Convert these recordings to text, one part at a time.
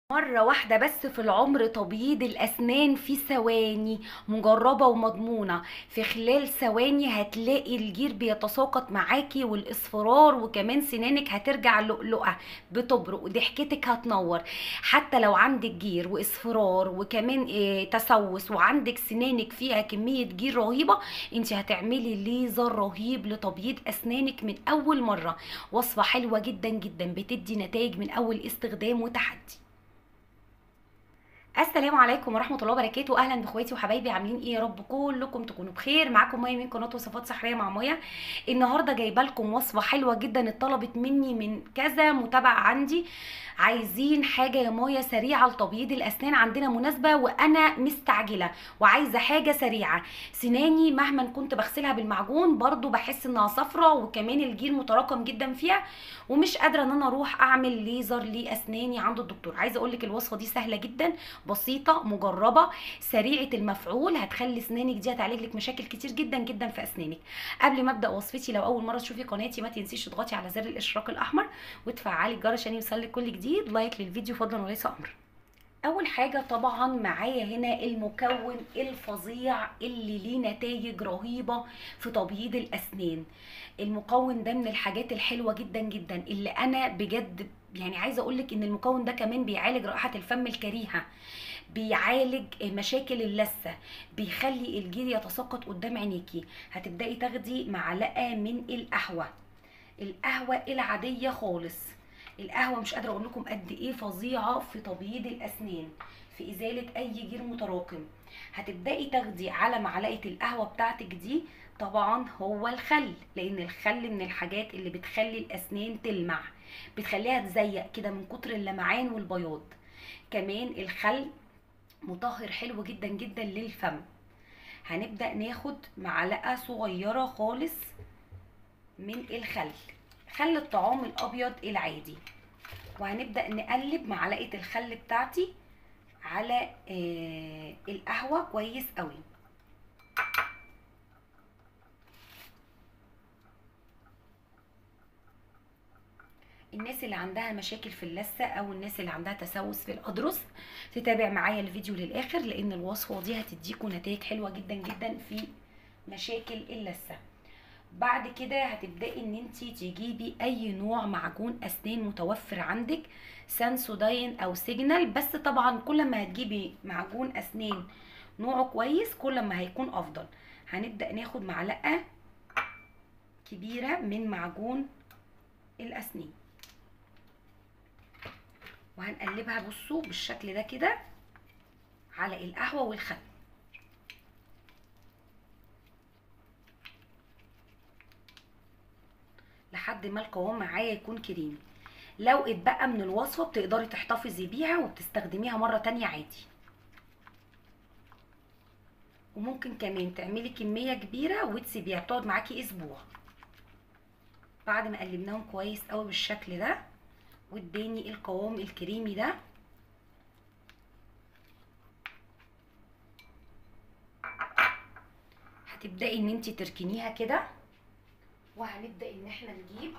مرة واحدة بس في العمر تبييض الأسنان في ثواني مجربة ومضمونة في خلال ثواني هتلاقي الجير بيتساقط معاكي والإصفرار وكمان سنانك هترجع لؤلؤة بتبرق وضحكتك هتنور حتى لو عندك جير وإصفرار وكمان إيه تسوس وعندك سنانك فيها كمية جير رهيبة انت هتعملي ليزر رهيب لتبييض أسنانك من أول مرة وصفة حلوة جدا جدا بتدي نتائج من أول استخدام وتحدي السلام عليكم ورحمه الله وبركاته اهلا باخواتي وحبايبي عاملين ايه يا رب كلكم تكونوا بخير معاكم ميه من قناه وصفات سحريه مع ميه النهارده جايبه لكم وصفه حلوه جدا اتطلبت مني من كذا متابع عندي عايزين حاجه يا مايا سريعه لتبييض الاسنان عندنا مناسبه وانا مستعجله وعايزه حاجه سريعه سناني مهما كنت بغسلها بالمعجون برضو بحس انها صفرة وكمان الجير متراكم جدا فيها ومش قادره ان انا اروح اعمل ليزر لاسناني عند الدكتور عايزه اقول لك الوصفه دي سهله جدا بسيطه مجربه سريعه المفعول هتخلي اسنانك دي هتعالج لك مشاكل كتير جدا جدا في اسنانك قبل ما ابدا وصفتي لو اول مره تشوفي قناتي ما تنسيش تضغطي على زر الاشتراك الاحمر وتفعلي الجرس عشان يوصلك كل جديد لايك للفيديو فضلا وليس امر اول حاجه طبعا معايا هنا المكون الفظيع اللي ليه نتائج رهيبه في تبييض الاسنان المكون ده من الحاجات الحلوه جدا جدا اللي انا بجد يعني عايزه اقول لك ان المكون ده كمان بيعالج رائحه الفم الكريهه بيعالج مشاكل اللثه بيخلي الجير يتساقط قدام عينيكي هتبداي تاخدي معلقه من القهوه القهوه العاديه خالص القهوه مش قادره اقول لكم قد ايه فظيعه في تبييض الاسنان في ازاله اي جير متراكم هتبداي تاخدي على معلقه القهوه بتاعتك دي طبعا هو الخل لان الخل من الحاجات اللي بتخلي الاسنان تلمع بتخليها تزيق كده من كتر اللمعان والبياض كمان الخل مطهر حلو جدا جدا للفم هنبدا ناخد معلقه صغيره خالص من الخل خل الطعام الابيض العادي وهنبدا نقلب معلقه الخل بتاعتي على آه القهوه كويس قوي الناس اللي عندها مشاكل في اللثه او الناس اللي عندها تسوس في الاضرس تتابع معايا الفيديو للاخر لان الوصفه دي هتديكم نتائج حلوه جدا جدا في مشاكل اللثه بعد كده هتبداي ان انت تجيبي اي نوع معجون اسنان متوفر عندك سانسوداين او سيجنال بس طبعا كل ما هتجيبي معجون اسنان نوعه كويس كل ما هيكون افضل هنبدا ناخد معلقه كبيره من معجون الاسنان وهنقلبها بصوا بالشكل ده كده على القهوه والخل لحد ما القوام معايا يكون كريمي لو اتبقى من الوصفه بتقدري تحتفظي بيها وبتستخدميها مره تانية عادي وممكن كمان تعملي كميه كبيره وتسيبيها بتقعد معاكي اسبوع بعد ما قلبناهم كويس قوي بالشكل ده واداني القوام الكريمي ده هتبداي ان انت تركنيها كده وهنبدا ان احنا نجيب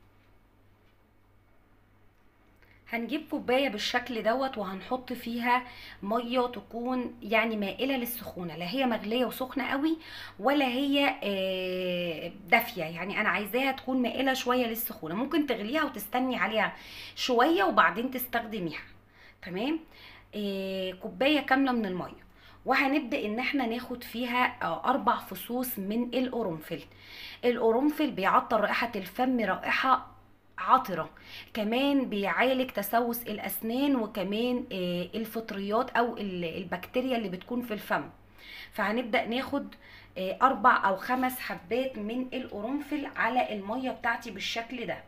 هنجيب كوبايه بالشكل دوت وهنحط فيها ميه تكون يعني مائله للسخونه لا هي مغليه وسخنه قوي ولا هي دافيه يعني انا عايزاها تكون مائله شويه للسخونه ممكن تغليها وتستني عليها شويه وبعدين تستخدميها تمام كوبايه كامله من الميه وهنبدا ان احنا ناخد فيها اربع فصوص من القرنفل القرنفل بيعطر رائحه الفم رائحه عطره كمان بيعالج تسوس الاسنان وكمان الفطريات او البكتيريا اللي بتكون في الفم فهنبدا ناخد اربع او خمس حبات من القرنفل على الميه بتاعتي بالشكل ده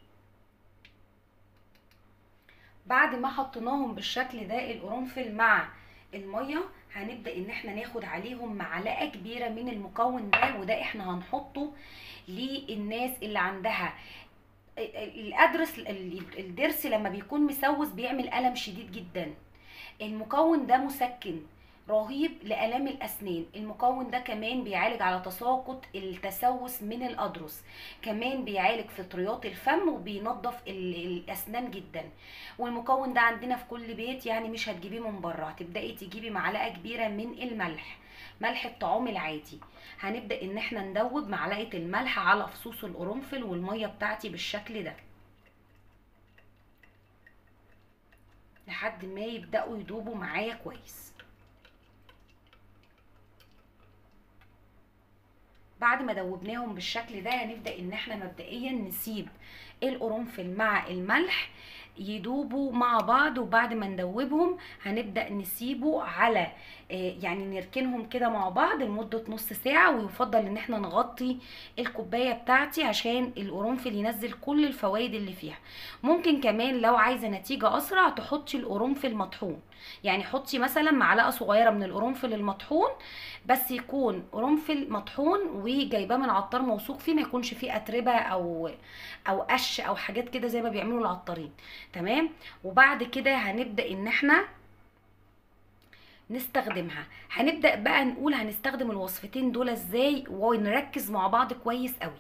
بعد ما حطيناهم بالشكل ده القرنفل مع الميه هنبدا ان احنا ناخد عليهم معلقه كبيره من المكون ده وده احنا هنحطه للناس اللي عندها الادرس الضرس لما بيكون مسوس بيعمل الم شديد جدا المكون ده مسكن رهيب لآلام الأسنان المكون ده كمان بيعالج على تساقط التسوس من الأضرس كمان بيعالج فطريات الفم وبينظف ال- الأسنان جدا والمكون ده عندنا في كل بيت يعني مش هتجيبيه من بره هتبدأي تجيبي معلقة كبيرة من الملح ملح الطعام العادي هنبدأ ان احنا ندوب معلقة الملح على فصوص القرنفل والمية بتاعتي بالشكل ده لحد ما يبدأوا يدوبوا معايا كويس بعد ما دوبناهم بالشكل ده هنبدأ ان احنا مبدئيا نسيب القرنفل مع الملح يدوبوا مع بعض وبعد ما ندوبهم هنبدأ نسيبه على آه، يعني نركنهم كده مع بعض لمدة نص ساعة ويفضل ان احنا نغطي الكوباية بتاعتي عشان القرنفل ينزل كل الفوائد اللي فيها ممكن كمان لو عايزة نتيجة اسرع تحطي القرنفل مطحون يعني حطي مثلا معلقة صغيرة من القرنفل المطحون بس يكون قرنفل مطحون وجايباه من عطار موثوق فيه ما يكونش فيه اتربه او او قش او حاجات كده زي ما بيعملوا العطارين تمام وبعد كده هنبدا ان احنا نستخدمها هنبدا بقى نقول هنستخدم الوصفتين دول ازاي ونركز مع بعض كويس قوي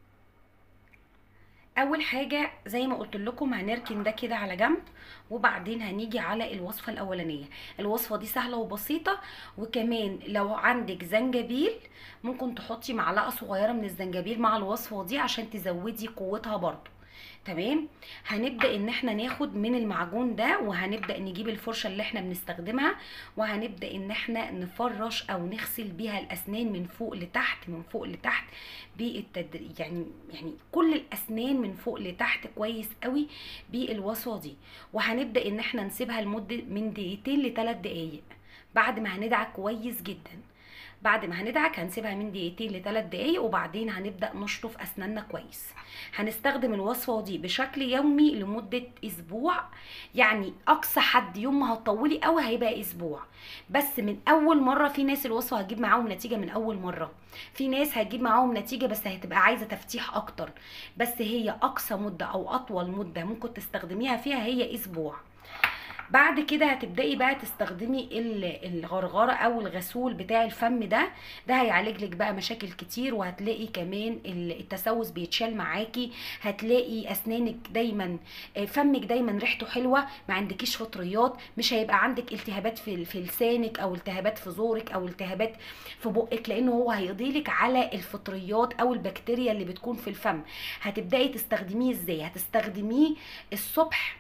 اول حاجه زي ما قلت لكم هنركن ده كده على جنب وبعدين هنيجي على الوصفه الاولانيه الوصفه دي سهله وبسيطه وكمان لو عندك زنجبيل ممكن تحطي معلقه صغيره من الزنجبيل مع الوصفه دي عشان تزودي قوتها برضو تمام هنبدا ان احنا ناخد من المعجون ده وهنبدا نجيب الفرشه اللي احنا بنستخدمها وهنبدا ان احنا نفرش او نغسل بيها الاسنان من فوق لتحت من فوق لتحت بالتدريج يعني يعني كل الاسنان من فوق لتحت كويس قوي بالوصفه دي وهنبدا ان احنا نسيبها لمده من دقيقتين لثلاث دقايق بعد ما هندعك كويس جدا بعد ما هندعك هنسيبها من دقيقتين لثلاث دقايق وبعدين هنبدا نشطف اسناننا كويس هنستخدم الوصفه دي بشكل يومي لمده اسبوع يعني اقصى حد يوم ما هتطولي قوي هيبقى اسبوع بس من اول مره في ناس الوصفه هتجيب معاهم نتيجه من اول مره في ناس هتجيب معاهم نتيجه بس هتبقى عايزه تفتيح اكتر بس هي اقصى مده او اطول مده ممكن تستخدميها فيها هي اسبوع بعد كده هتبداي بقى تستخدمي ال- الغرغره او الغسول بتاع الفم ده ده هيعالج لك بقى مشاكل كتير وهتلاقي كمان ال- التسوس بيتشال معاكي هتلاقي اسنانك دايما آه، فمك دايما ريحته حلوه ما عندكيش فطريات مش هيبقى عندك التهابات في في لسانك او التهابات في زورك او التهابات في بقك لانه هو هيقضي لك على الفطريات او البكتيريا اللي بتكون في الفم هتبداي تستخدميه ازاي هتستخدميه الصبح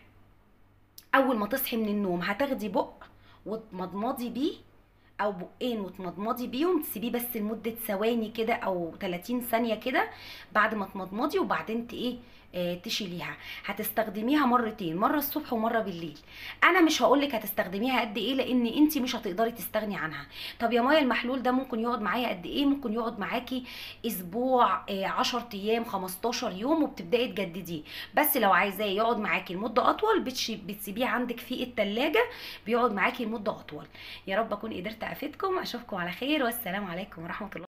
اول ما تصحي من النوم هتاخدي بق وتمضمضي بيه او بقين وتمضمضي بيهم تسيبيه بس لمده ثواني كده او 30 ثانيه كده بعد ما تمضمضي وبعدين ت- ايه آه، تشيليها هتستخدميها مرتين مره الصبح ومره بالليل انا مش هقولك هتستخدميها قد ايه لان انت مش هتقدري تستغني عنها طب يا مايا المحلول ده ممكن يقعد معايا قد ايه ممكن يقعد معاكي اسبوع آه، 10 ايام 15 يوم وبتبداي تجدديه بس لو عايزاه يقعد معاكي لمده اطول بتش- بتسيبيه عندك في التلاجة بيقعد معاكي لمده اطول يا رب اكون قدرت افيدكم اشوفكم على خير والسلام عليكم ورحمه الله